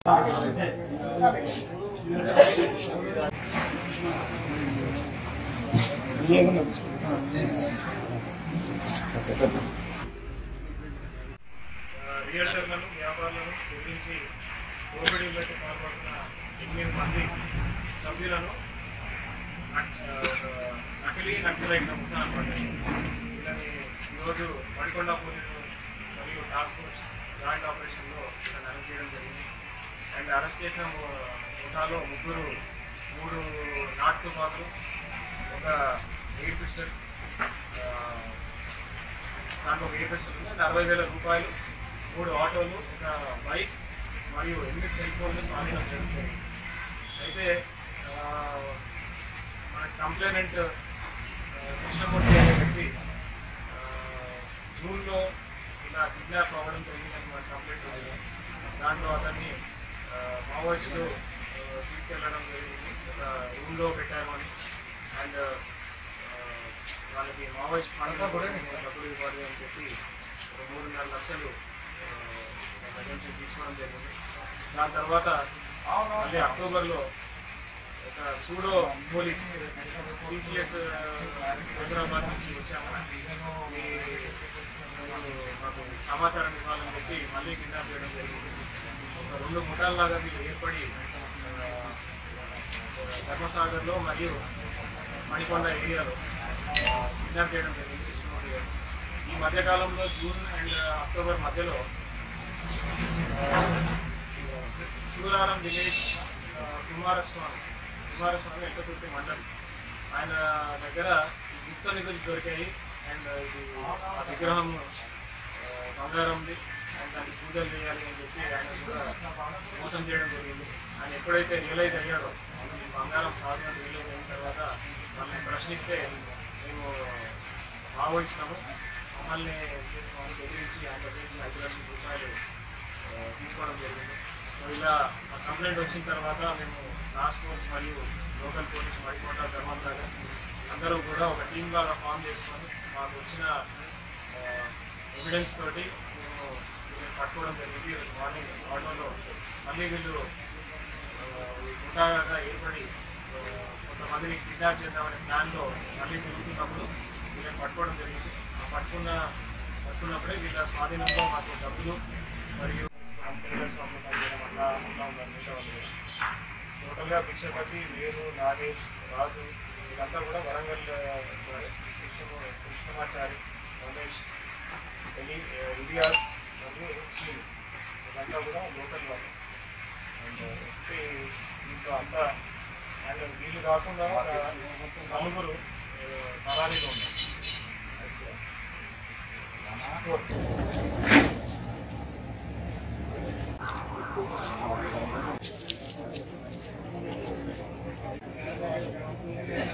రియల్టర్లను వ్యాపారులను గురించి దోపిడీలకు పాల్పడుతున్న ఎనిమిది మంది సభ్యులను నక్- ఆ, నకిలీ నక్సలైట్ ముఠా అనమాట వీళ్ళని ఈరోజు మడికొండ పోలీసు మరియు టాస్క్ ఫోర్స్ జాయింట్ ఆపరేషన్లో వీళ్ళని అరెస్ట్ చేయడం జరిగింది అండ్ అరెస్ట్ చేసిన ము- ముఠాలో ముగ్గురు మూడు నాటు తుపాకులు ఒక ఎయిర్ పిస్టల్ దాంట్లో ఒక ఎయిర్ పిస్టల్ ఉంది అది అరవై వేల రూపాయలు మూడు ఆటోలు ఒక బైక్ మరియు ఎనిమిది సెల్ ఫోన్లు స్వాధీనం జరుగుతుంది అయితే ఆ, మన కంప్లైనెంట్ కృష్ణమూర్తి అనే వ్యక్తి ఆ, జూన్లో ఇలా కిడ్నాప్ అవ్వడం జరిగిందని మన కంప్లైంట్ వచ్చింది దాంట్లో అతన్ని ఆ, మావోయిస్టులు ఆ, తీసుకెళ్ళడం జరిగింది ఒక రూమ్లో పెట్టారు అని అండ్ వాళ్ళకి మావోయిస్ట్ ఫండ్స్ కూడా డబ్బులు ఇవ్వాలి అని చెప్పి ఒక మూడున్నర లక్షలు ఆ, వాళ్ళ దగ్గర నుంచి తీసుకోవడం జరిగింది దాని తర్వాత మళ్ళీ అక్టోబర్లో ఒక సూడో పోలీస్ సిసిఎస్ హైదరాబాద్ నుంచి వచ్చాము ఈ మాకు సమాచారం ఇవ్వాలని చెప్పి మళ్ళీ కిడ్నాప్ చేయడం జరిగింది ఒక రెండు ముఠాల్లాగా వీళ్ళు ఏర్పడి ఆ, ధర్మసాగర్లో మరియు మణికొండ ఏరియాలో కిడ్నాప్ చేయడం జరిగింది కృష్ణమూర్తి గారు ఈ మధ్యకాలంలో జూన్ అండ్ అక్టోబర్ మధ్యలో శివరారం విలేజ్ ఆ, కుమారస్వామి కుమారస్వామి ఎక్కతుర్తి మండలి ఆయన దగ్గర ఈ గుప్త నిధులు దొరికాయి అండ్ ఇది ఆ విగ్రహం ఆ, బంగారంది అండ్ దానికి పూజలు చేయాలి అని చెప్పి ఆయన కూడా మోసం చేయడం జరిగింది ఆయన ఎప్పుడైతే రియలైజ్ అయ్యాడో ఇది బంగారం కాదు అని రియలైజ్ అయిన తర్వాత వాళ్ళని ప్రశ్నిస్తే మేము మావోయిస్తాము మమ్మల్ని చేస్తామని బెదిరించి ఆయన బెదిరించి ఐదు లక్షల రూపాయలు ఆ, తీసుకోవడం జరిగింది సో ఇలా ఆ కంప్లైంట్ వచ్చిన తర్వాత మేము టాస్క్ ఫోర్స్ మరియు లోకల్ పోలీస్ మడికోట ధర్మసాగర్ అందరూ కూడా ఒక టీం లాగా ఫామ్ చేసుకొని మాకు వచ్చిన ఎవిడెన్స్ తోటి మేము వీళ్ళని పట్టుకోవడం జరిగింది ఈరోజు మార్నింగ్ ఆటోలో మళ్ళీ వీళ్ళు ముఠాగా ఏర్పడి ఆ, కొంతమందిని కిడ్నాప్ చేద్దామనే ప్లాన్లో మళ్ళీ తిరుగుతున్నప్పుడు వీళ్ళని పట్టుకోవడం జరిగింది ఆ పట్టుకున్న పట్టుకున్నప్పుడే వీళ్ళ స్వాధీనంలో మాకు డబ్బులు మరియు కంపెనీలకు అమ్ముతాం చేయడం అట్లా అట్లా ఉందని మిగతా వాళ్ళు కూడా. టోటల్గా భిక్షపతి వేణు నాగేష్ రాజు వీళ్ళంతా కూడా వరంగల్ ఆ, కృష్ణ కృష్ణమాచారి రమేష్ ఎలి ఇలియాస్ మరియు శ్రీను వీళ్ళంతా కూడా లోకల్ వాళ్ళు అండ్ ఈ దీంట్లో అంతా అండ్ వీళ్ళు కాకుండా ఒక నలుగురు ఆ, పరారీలో ఉన్నారు Thank